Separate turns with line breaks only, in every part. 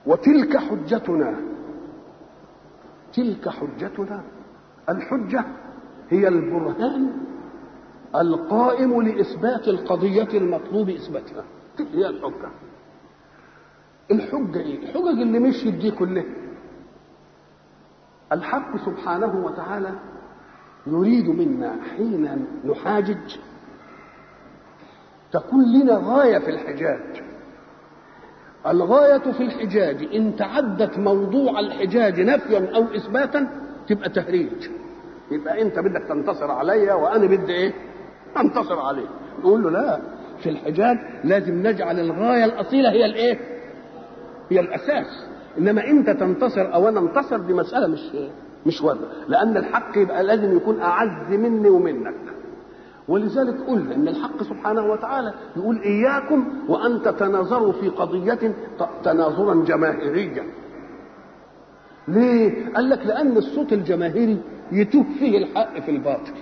وتلك حجتنا تلك حجتنا الحجة هي البرهان القائم لإثبات القضية المطلوب إثباتها هي الحجة الحجة إيه؟ الحجج اللي مشيت دي كلها الحق سبحانه وتعالى يريد منا حين نحاجج تكون لنا غاية في الحجاج الغاية في الحجاج إن تعدت موضوع الحجاج نفيا أو إثباتا تبقى تهريج يبقى أنت بدك تنتصر عليا وأنا بدي إيه؟ أنتصر عليك نقول له لا في الحجاج لازم نجعل الغاية الأصيلة هي الإيه؟ هي الأساس إنما أنت تنتصر أو أنا انتصر دي مسألة مش مش واردة لأن الحق يبقى لازم يكون أعز مني ومنك ولذلك قلنا ان الحق سبحانه وتعالى يقول اياكم وان تتناظروا في قضيه تناظرا جماهيريا ليه قال لك لان الصوت الجماهيري يتوه فيه الحق في الباطل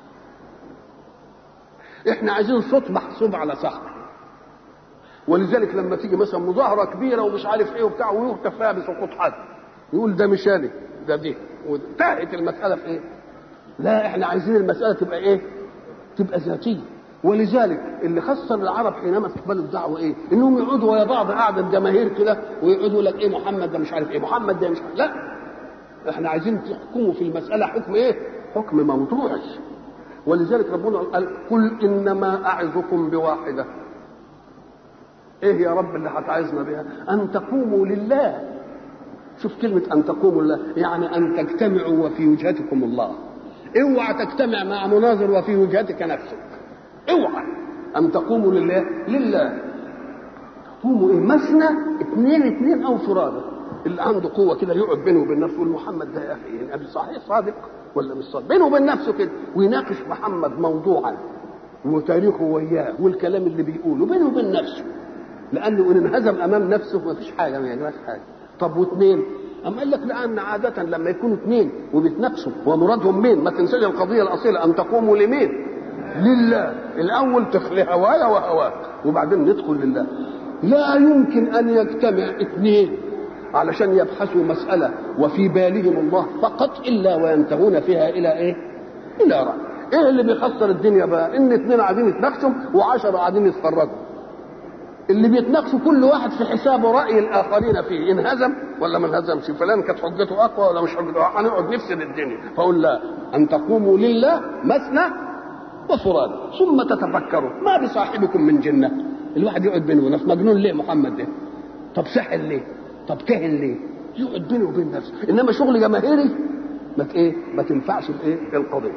احنا عايزين صوت محسوب على صاحبه ولذلك لما تيجي مثلا مظاهره كبيره ومش عارف ايه وبتاع ويهتف فيها بسقوط حد يقول ده مش انا ده دي وانتهت المساله في ايه؟ لا احنا عايزين المساله تبقى ايه؟ تبقى ذاتيه ولذلك اللي خسر العرب حينما استقبلوا الدعوه ايه؟ انهم يقعدوا ويا بعض قاعده جماهير كده ويقعدوا يقول لك ايه محمد ده مش عارف ايه محمد ده مش عارف لا احنا عايزين تحكموا في المساله حكم ايه؟ حكم موضوعي ولذلك ربنا قال قل انما اعظكم بواحده ايه يا رب اللي هتعظنا بها؟ ان تقوموا لله شوف كلمة أن تقوموا لله يعني أن تجتمعوا وفي وجهتكم الله اوعى تجتمع مع مناظر وفي وجهتك نفسك اوعى ان تقوموا لله لله تقوموا ايه مثنى اثنين اثنين او فرادى اللي عنده قوه كده يقعد بينه وبين نفسه يقول محمد ده يا اخي يعني ابي صحيح صادق ولا مش صادق بينه وبين نفسه كده ويناقش محمد موضوعا وتاريخه وياه والكلام اللي بيقوله بينه وبين نفسه لانه ان انهزم امام نفسه ما فيش حاجه ما يجراش حاجه طب واثنين أم قال لك لأن عادة لما يكونوا اثنين وبيتنافسوا ومرادهم مين؟ ما تنساش القضية الأصيلة أن تقوموا لمين؟ لله الأول تخلي هوايا وهواك وبعدين ندخل لله لا يمكن أن يجتمع اثنين علشان يبحثوا مسألة وفي بالهم الله فقط إلا وينتهون فيها إلى إيه؟ إلى رأي إيه اللي بيخسر الدنيا بقى؟ إن اثنين قاعدين يتناقشوا وعشرة قاعدين يتفرجوا اللي بيتناقشوا كل واحد في حسابه راي الاخرين فيه انهزم ولا ما انهزمش فلان كانت حجته اقوى ولا مش حجته هنقعد نفسد الدنيا فاقول لا ان تقوموا لله مثنى وفراد ثم تتفكروا ما بصاحبكم من جنه الواحد يقعد بينه ونفسه مجنون ليه محمد ده طب سحر ليه طب كهن ليه يقعد بينه وبين نفسه انما شغل جماهيري ما ايه ما تنفعش الايه القضيه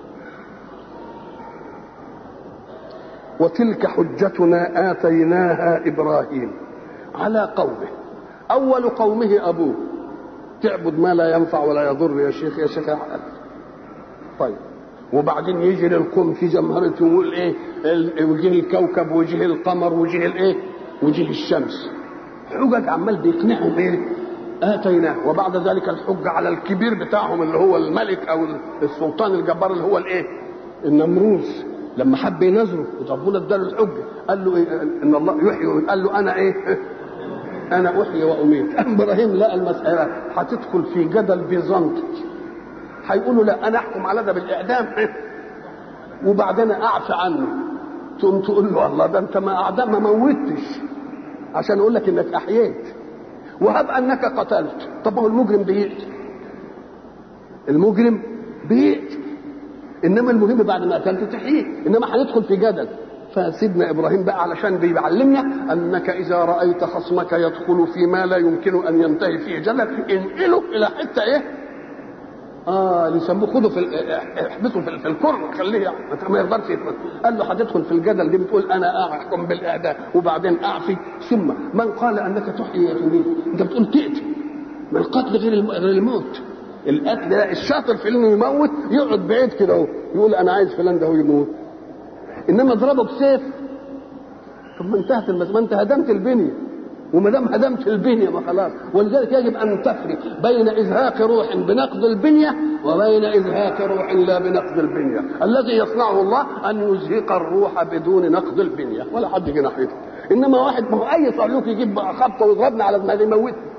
وتلك حجتنا آتيناها إبراهيم على قومه أول قومه أبوه تعبد ما لا ينفع ولا يضر يا شيخ يا شيخ يا طيب وبعدين يجي للقوم في جمهرته ويقول ايه وجه الكوكب وجه القمر وجه الايه وجه الشمس حجج عمال بيقنعهم ايه اتيناه وبعد ذلك الحجه على الكبير بتاعهم اللي هو الملك او السلطان الجبار اللي هو الايه النمروز لما حب ينظره ربنا اداله الحجه قال له إيه ان الله يحيي قال له انا ايه انا احيي واميت ابراهيم لقى المساله هتدخل في جدل بيزنطي هيقولوا لا انا احكم على ده بالاعدام وبعدين اعفى عنه تقوم تقول له الله ده انت ما اعدام ما موتش عشان اقول لك انك احييت وهب انك قتلت طب هو المجرم بيقتل المجرم بيقتل انما المهم بعد ما قتلت تحييه انما هندخل في جدل فسيدنا ابراهيم بقى علشان بيعلمنا انك اذا رايت خصمك يدخل في ما لا يمكن ان ينتهي فيه جدل انقله الى حته ايه؟ اه اللي يسموه خده في احبسه في, في الكرن خليه يعني ما يقدرش يتمثل قال له هتدخل في الجدل دي بتقول انا احكم بالاعداء وبعدين اعفي ثم من قال انك تحيي وتميت انت بتقول تقتل ما القتل غير غير الموت القتل ده الشاطر في انه يموت يقعد بعيد كده اهو يقول انا عايز فلان ده هو يموت انما اضربه بسيف طب ما انتهت المسألة ما انت هدمت البنيه وما دام هدمت البنيه ما خلاص ولذلك يجب ان تفرق بين ازهاق روح بنقض البنيه وبين ازهاق روح لا بنقض البنيه الذي يصنعه الله ان يزهق الروح بدون نقض البنيه ولا حد يجي ناحيته انما واحد ما هو اي صعلوك يجيب خبطه ويضربنا على دماغي يموتني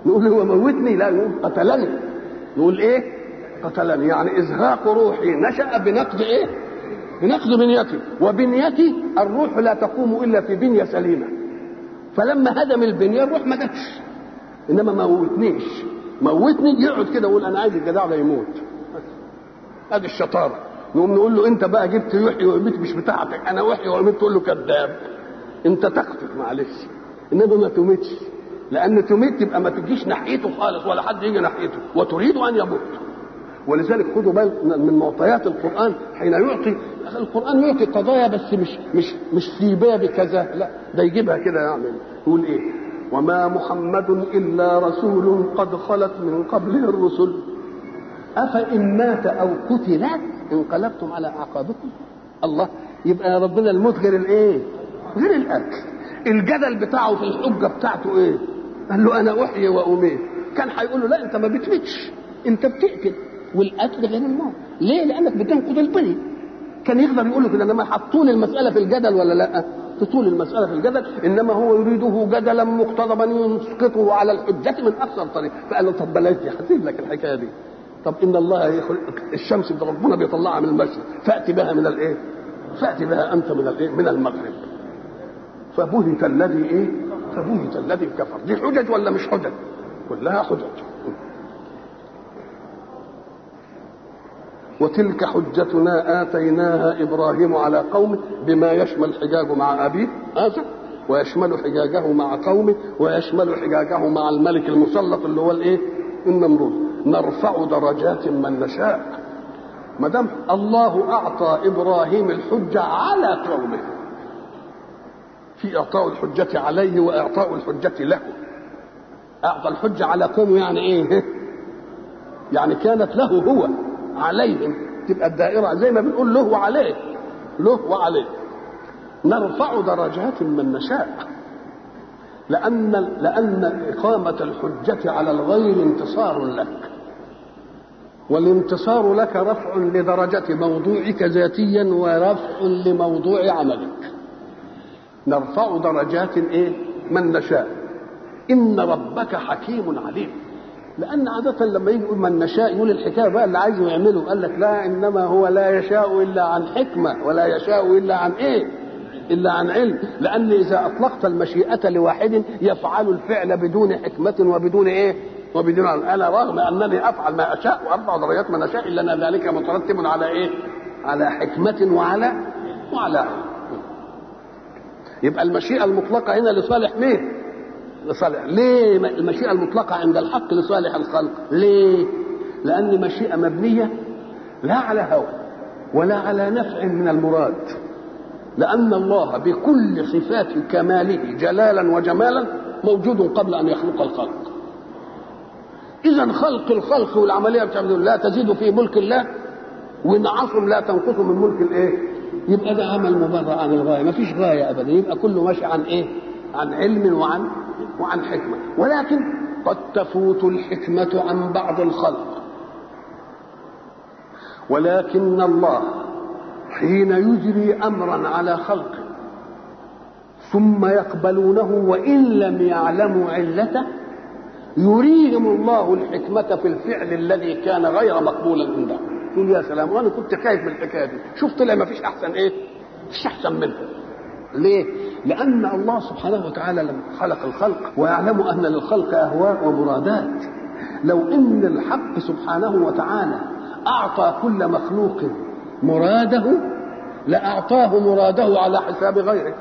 نقول هو موتني لا يقول قتلني نقول ايه قتلني يعني ازهاق روحي نشا بنقد ايه بنقد بنيتي وبنيتي الروح لا تقوم الا في بنيه سليمه فلما هدم البنيه الروح ما جاتش انما ما موتنيش موتني يقعد كده يقول انا عايز الجدع ده يموت ادي الشطاره نقوم نقول له انت بقى جبت يحيي ويميت مش بتاعتك انا وحي ويميت تقول له كذاب انت تقتل معلش انما ما تميتش لان تميت تبقى ما تجيش ناحيته خالص ولا حد يجي ناحيته وتريد ان يموت ولذلك خدوا بال من معطيات القران حين يعطي القران يعطي قضايا بس مش مش مش في باب كذا لا ده يجيبها كده يعني يقول ايه وما محمد الا رسول قد خلت من قبله الرسل افان مات او قتل انقلبتم على اعقابكم الله يبقى ربنا الموت غير الايه غير القتل الجدل بتاعه في الحجه بتاعته ايه قال له انا احيي واميت كان هيقول له لا انت ما بتمتش انت بتقتل والقتل غير الموت ليه لانك بتنقض البني كان يقدر يقول له كده انما حطوا المساله في الجدل ولا لا تطول المسألة في الجدل إنما هو يريده جدلا مقتضبا يسقطه على الحجة من أقصر طريق فقال له طب بلاش دي هسيب لك الحكاية دي طب إن الله يخلق الشمس اللي ربنا بيطلعها من المشرق فأتي بها من الإيه؟ فأتي بها أنت من الإيه؟ من المغرب فبهت الذي إيه؟ فبهت الذي كفر دي حجج ولا مش حجج؟ كلها حجج وتلك حجتنا آتيناها إبراهيم على قومه بما يشمل حجاجه مع أبيه آسف ويشمل حجاجه مع قومه ويشمل حجاجه مع الملك المسلط اللي هو الايه؟ النمرود نرفع درجات من نشاء ما دام الله اعطى ابراهيم الحجه على قومه في اعطاء الحجه عليه واعطاء الحجه له اعطى الحجه على قومه يعني ايه يعني كانت له هو عليهم تبقى الدائره زي ما بنقول له وعليه له وعليه نرفع درجات من نشاء لأن لأن إقامة الحجة على الغير انتصار لك والانتصار لك رفع لدرجة موضوعك ذاتيا ورفع لموضوع عملك نرفع درجات ايه من نشاء إن ربك حكيم عليم لأن عادة لما يجي يقول من نشاء يقول الحكاية بقى اللي عايزه يعمله قال لك لا إنما هو لا يشاء إلا عن حكمة ولا يشاء إلا عن إيه إلا عن علم لأن إذا أطلقت المشيئة لواحد يفعل الفعل بدون حكمة وبدون إيه وبدون علم. أنا رغم أنني أفعل ما أشاء وأرفع درجات من أشاء إلا أن ذلك مترتب على إيه على حكمة وعلى وعلى علم يبقى المشيئة المطلقة هنا لصالح مين لصالح ليه المشيئة المطلقة عند الحق لصالح الخلق ليه لأن مشيئة مبنية لا على هوى ولا على نفع من المراد لأن الله بكل صفات كماله جلالا وجمالا موجود قبل أن يخلق الخلق إذا خلق الخلق والعملية بتعمل لا تزيد في ملك الله ونعصم لا تنقص من ملك الإيه؟ يبقى ده عمل مبرر عن الغاية ما فيش غاية أبدا يبقى كله ماشي عن إيه؟ عن علم وعن وعن حكمة ولكن قد تفوت الحكمة عن بعض الخلق ولكن الله حين يجري امرا على خلقه ثم يقبلونه وان لم يعلموا علته يريهم الله الحكمة في الفعل الذي كان غير مقبولا عندهم تقول يا سلام وانا كنت خايف من الحكايه دي شوف طلع ما فيش احسن ايه مفيش احسن منه ليه لان الله سبحانه وتعالى لما خلق الخلق ويعلم ان للخلق اهواء ومرادات لو ان الحق سبحانه وتعالى اعطى كل مخلوق مراده لأعطاه مراده على حساب غيره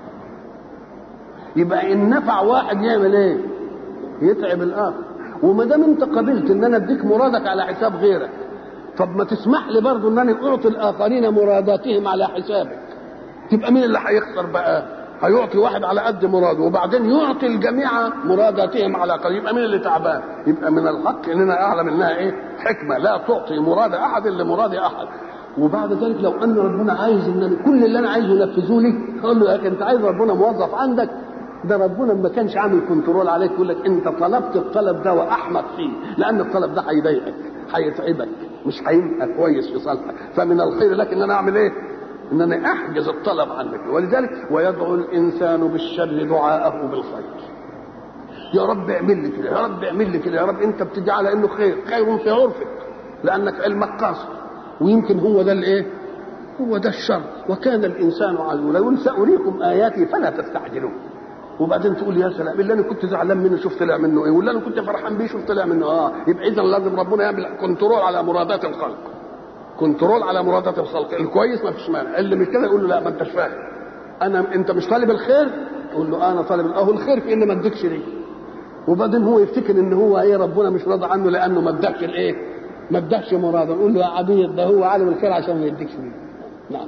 يبقى إن نفع واحد يعمل إيه؟ يتعب الآخر وما دام أنت قبلت إن أنا أديك مرادك على حساب غيرك طب ما تسمح لي برضه إن أنا أعطي الآخرين مراداتهم على حسابك تبقى مين اللي هيخسر بقى؟ هيعطي واحد على قد مراده وبعدين يعطي الجميع مراداتهم على قد يبقى مين اللي تعبان؟ يبقى من الحق اننا اعلم انها ايه؟ حكمه لا تعطي مراد احد لمراد احد وبعد ذلك لو ان ربنا عايز ان كل اللي انا عايزه ينفذه لي اقول له يا اخي انت عايز ربنا موظف عندك ده ربنا ما كانش عامل كنترول عليك يقول لك انت طلبت الطلب ده واحمق فيه لان الطلب ده هيضايقك هيتعبك مش هيبقى كويس في صالحك فمن الخير لك ان انا اعمل ايه؟ ان انا احجز الطلب عنك ولذلك ويدعو الانسان بالشر دعاءه بالخير يا رب اعمل لي كده يا رب اعمل لي كده يا رب انت بتدعي على انه خير خير في عرفك لانك علمك قاصر ويمكن هو ده الايه هو ده الشر وكان الانسان عجولا يقول ساريكم اياتي فلا تستعجلون وبعدين تقول يا سلام اللي انا كنت زعلان منه شوف طلع منه ايه واللي انا كنت فرحان بيه شوف طلع منه اه يبقى اذا لازم ربنا يعمل كنترول على مرادات الخلق كنترول على مرادات الخلق الكويس ما فيش مانع اللي مش كده يقول له لا ما انتش فاهم انا انت مش طالب الخير تقول له انا طالب اهو الخير في ان ما اديكش ليه وبعدين هو يفتكر ان هو ايه ربنا مش راضي عنه لانه ما ادكش الايه ما ادكش مراده نقول له يا عبيد ده هو عالم الخير عشان ما يديكش ليه نعم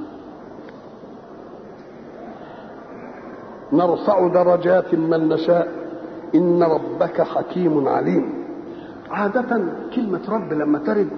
نرفع درجات من نشاء ان ربك حكيم عليم عادة كلمة رب لما ترد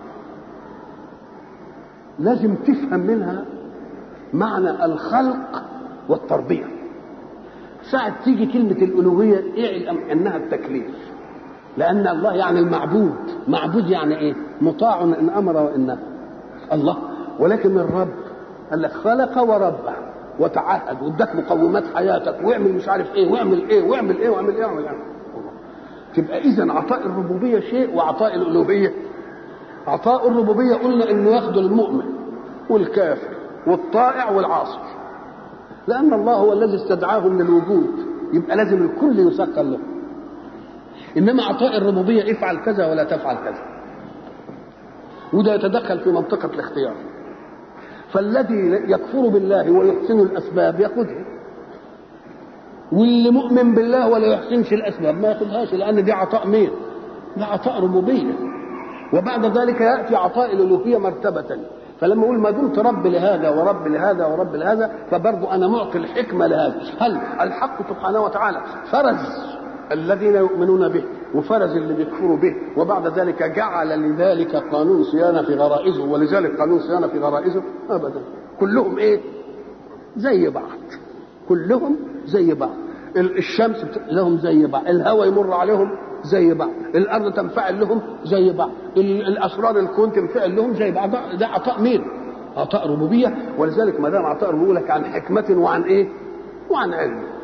لازم تفهم منها معنى الخلق والتربية ساعة تيجي كلمة الألوهية اعلم أنها التكليف لأن الله يعني المعبود معبود يعني إيه مطاع إن أمر وإن نهى الله ولكن الرب قال لك خلق وربى وتعهد واداك مقومات حياتك واعمل مش عارف ايه واعمل ايه واعمل ايه واعمل ايه واعمل ايه تبقى اذا عطاء الربوبيه شيء وعطاء الالوهيه عطاء الربوبيه قلنا انه ياخده المؤمن والكافر والطائع والعاصي لان الله هو الذي استدعاه من الوجود يبقى لازم الكل يسخر له انما عطاء الربوبيه افعل كذا ولا تفعل كذا وده يتدخل في منطقه الاختيار فالذي يكفر بالله ويحسن الاسباب ياخذها واللي مؤمن بالله ولا يحسنش الاسباب ما ياخذهاش لان دي عطاء مين؟ ده عطاء ربوبيه وبعد ذلك ياتي عطاء الالوهيه مرتبه فلما اقول ما دمت رب لهذا ورب لهذا ورب لهذا فبرضه انا معطي الحكمه لهذا هل الحق سبحانه وتعالى فرز الذين يؤمنون به وفرز اللي بيكفروا به وبعد ذلك جعل لذلك قانون صيانه في غرائزه ولذلك قانون صيانه في غرائزه ابدا كلهم ايه زي بعض كلهم زي بعض الشمس لهم زي بعض الهواء يمر عليهم زي بعض الارض تنفعل لهم زي بعض الاسرار الكون تنفعل لهم زي بعض ده عطاء مين عطاء ربوبيه ولذلك ما دام عطاء ربوبيه لك عن حكمه وعن ايه وعن علم